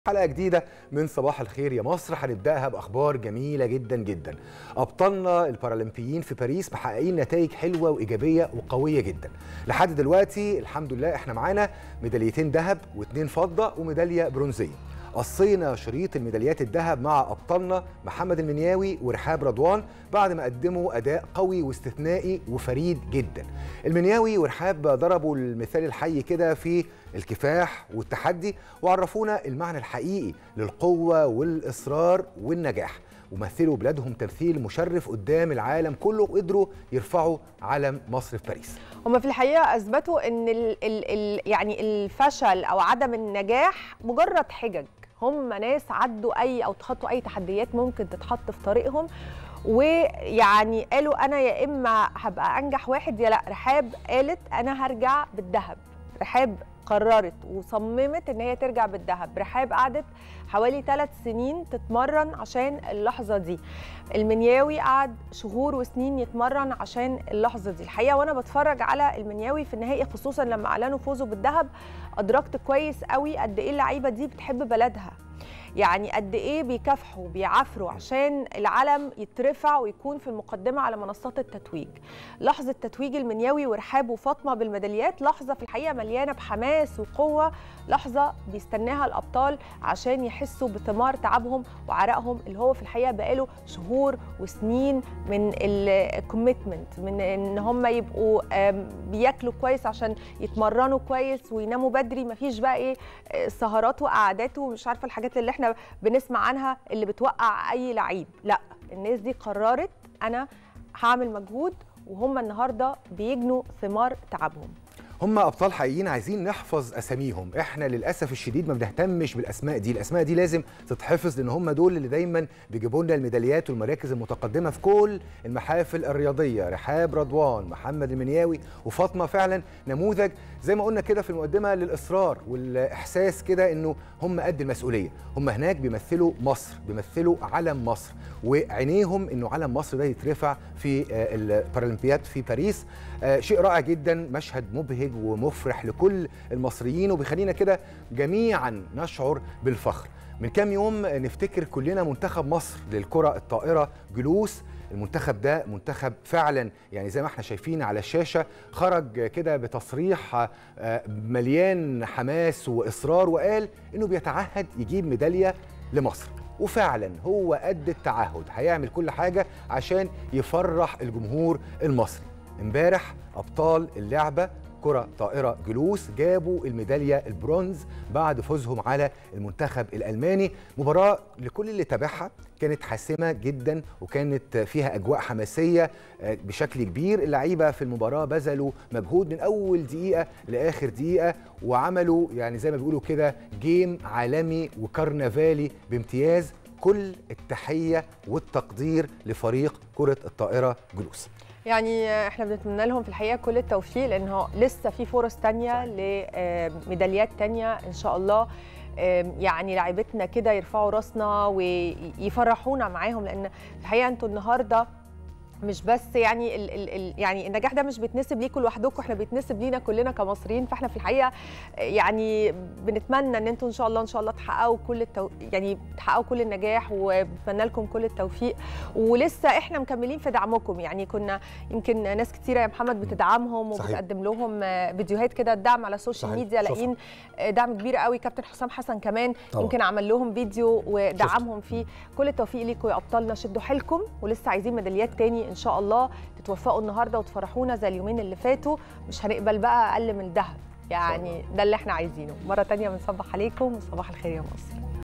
حلقة جديدة من صباح الخير يا مصر هنبدأها بأخبار جميلة جدا جدا أبطالنا البارالمبيين في باريس محققين نتائج حلوة وإيجابية وقوية جدا لحد دلوقتي الحمد لله احنا معانا ميداليتين ذهب واثنين فضة وميدالية برونزية قصينا شريط الميداليات الذهب مع أبطالنا محمد المنياوي ورحاب رضوان بعد ما قدموا أداء قوي واستثنائي وفريد جدا المنياوي ورحاب ضربوا المثال الحي كده في الكفاح والتحدي وعرفونا المعنى الحقيقي للقوة والإصرار والنجاح ومثلوا بلادهم تمثيل مشرف قدام العالم كله وقدروا يرفعوا علم مصر في باريس هم في الحقيقه اثبتوا ان ال ال ال يعني الفشل او عدم النجاح مجرد حجج هم ناس عدوا اي او تخطوا اي تحديات ممكن تتحط في طريقهم ويعني قالوا انا يا اما هبقى انجح واحد يا لا رحاب قالت انا هرجع بالذهب رحاب قررت وصممت ان هي ترجع بالذهب رحاب قعدت حوالي ثلاث سنين تتمرن عشان اللحظه دي المنياوي قعد شهور وسنين يتمرن عشان اللحظه دي الحقيقه وانا بتفرج على المنياوي في النهائي خصوصا لما اعلنوا فوزه بالذهب ادركت كويس قوي قد ايه اللعيبه دي بتحب بلدها يعني قد ايه بيكافحوا بيعافروا عشان العلم يترفع ويكون في المقدمه على منصات التتويج لحظه تتويج المنياوي ورحاب وفاطمه بالميداليات لحظه في الحقيقه مليانه بحماس وقوه لحظه بيستناها الابطال عشان يحسوا بثمار تعبهم وعرقهم اللي هو في الحقيقه بقاله شهور وسنين من الكوميتمنت من ان هم يبقوا بياكلوا كويس عشان يتمرنوا كويس ويناموا بدري مفيش بقى ايه سهرات وقعدات ومش عارفه الحاجات اللي احنا بنسمع عنها اللي بتوقع اي لعيب لا الناس دي قررت انا هعمل مجهود وهم النهارده بيجنوا ثمار تعبهم هم ابطال حقيقيين عايزين نحفظ اساميهم احنا للاسف الشديد ما بنهتمش بالاسماء دي الاسماء دي لازم تتحفظ لان هم دول اللي دايما بيجيبوا لنا الميداليات والمراكز المتقدمه في كل المحافل الرياضيه رحاب رضوان محمد المنياوي وفاطمه فعلا نموذج زي ما قلنا كده في المقدمه للاصرار والاحساس كده انه هم قد المسؤوليه هم هناك بيمثلوا مصر بيمثلوا علم مصر وعينيهم انه علم مصر ده يترفع في البارالمبياد في باريس شيء رائع جدا مشهد مبهج ومفرح لكل المصريين وبيخلينا كده جميعا نشعر بالفخر من كام يوم نفتكر كلنا منتخب مصر للكرة الطائرة جلوس المنتخب ده منتخب فعلا يعني زي ما احنا شايفين على الشاشة خرج كده بتصريح مليان حماس وإصرار وقال إنه بيتعهد يجيب ميدالية لمصر وفعلا هو قد التعهد هيعمل كل حاجة عشان يفرح الجمهور المصري امبارح أبطال اللعبة كرة طائرة جلوس جابوا الميدالية البرونز بعد فوزهم على المنتخب الألماني مباراة لكل اللي تابعها كانت حاسمة جدا وكانت فيها أجواء حماسية بشكل كبير اللعيبة في المباراة بذلوا مجهود من أول دقيقة لآخر دقيقة وعملوا يعني زي ما بيقولوا كده جيم عالمي وكرنفالي بامتياز كل التحية والتقدير لفريق كرة الطائرة جلوس يعني احنا بنتمنى لهم في الحقيقه كل التوفيق لانه لسه في فرص تانية لميداليات تانية ان شاء الله يعني لعيبتنا كده يرفعوا راسنا ويفرحونا معاهم لان الحقيقه انتوا النهارده مش بس يعني ال ال ال يعني النجاح ده مش بيتنسب ليكم لوحدكم احنا بيتنسب لينا كلنا كمصريين فاحنا في الحقيقه يعني بنتمنى ان انتم ان شاء الله ان شاء الله تحققوا كل التو... يعني تحققوا كل النجاح وبنتمنى لكم كل التوفيق ولسه احنا مكملين في دعمكم يعني كنا يمكن ناس كتيره يا محمد بتدعمهم وبتقدم لهم فيديوهات كده الدعم على السوشيال ميديا لاقيين دعم كبير قوي كابتن حسام حسن كمان طبعا. يمكن عمل لهم فيديو ودعمهم فيه كل التوفيق ليكم يا ابطالنا شدوا حيلكم ولسه عايزين ميداليات تاني ان شاء الله تتوفقوا النهارده وتفرحونا زي اليومين اللي فاتوا مش هنقبل بقى اقل من الذهب يعني ده اللي احنا عايزينه مره تانية بنصبح عليكم وصباح الخير يا مصر